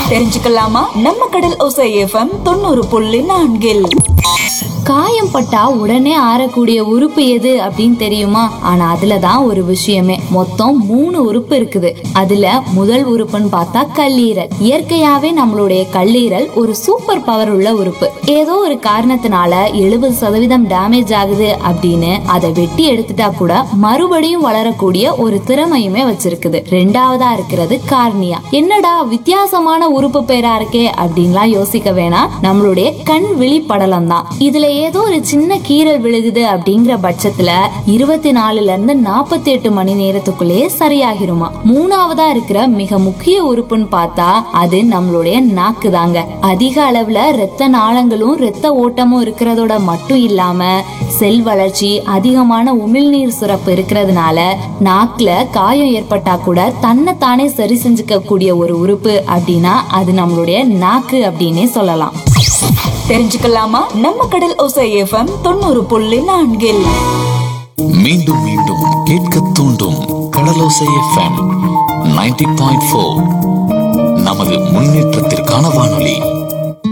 தெரிஞ்சுக்கலாமா நம்ம கடல் ஒசை எஃப்எம் தொண்ணூறு புள்ளி நான்கில் காயம் பட்டா உடனே ஆறக்கூடிய உறுப்பு எது அப்படின்னு தெரியுமா ஆனா அதுல தான் ஒரு விஷயமே மொத்தம் மூணு உறுப்பு இருக்குது அதுல முதல் உறுப்புன்னு பார்த்தா கல்லீரல் இயற்கையாவே நம்மளுடைய கல்லீரல் ஒரு சூப்பர் பவர் உள்ள உறுப்பு ஏதோ ஒரு காரணத்தினால எழுபது சதவீதம் டேமேஜ் ஆகுது அப்படின்னு அதை வெட்டி எடுத்துட்டா கூட மறுபடியும் வளரக்கூடிய ஒரு திறமையுமே வச்சிருக்குது ரெண்டாவதா இருக்கிறது கார்னியா என்னடா வித்தியாசமான உறுப்பு பேரா இருக்கே அப்படின்லாம் யோசிக்க வேணாம் நம்மளுடைய கண் விழி படலம் தான் இதுல ஏதோ ஒரு சின்ன கீறல் விழுகுது அப்படிங்கிற பட்சத்துல இருபத்தி நாலுல இருந்து நாற்பத்தி எட்டு மணி நேரத்துக்குள்ளேயே சரியாகிருமா மூணாவதா இருக்கிற மிக முக்கிய உறுப்புன்னு பார்த்தா அது நம்மளுடைய நாக்கு தாங்க அதிக அளவுல ரத்த நாளங்களும் ரத்த ஓட்டமும் இருக்கிறதோட மட்டும் இல்லாம செல் வளர்ச்சி அதிகமான உமிழ்நீர் சுரப்பு இருக்கிறதுனால நாக்குல காயம் ஏற்பட்டா கூட தன்னை தானே சரி செஞ்சுக்க கூடிய ஒரு உறுப்பு அப்படின்னா அது நம்மளுடைய நாக்கு அப்படின்னே சொல்லலாம் தெரிஞ்சுக்கலாமா நம்ம கடல் ஒசை எஃப்எம் தொண்ணூறு புள்ளி நான்கில் மீண்டும் மீண்டும் கேட்க தூண்டும் Kadalosai FM ninety point four நமது முன்னேற்றத்திற்கான வானொலி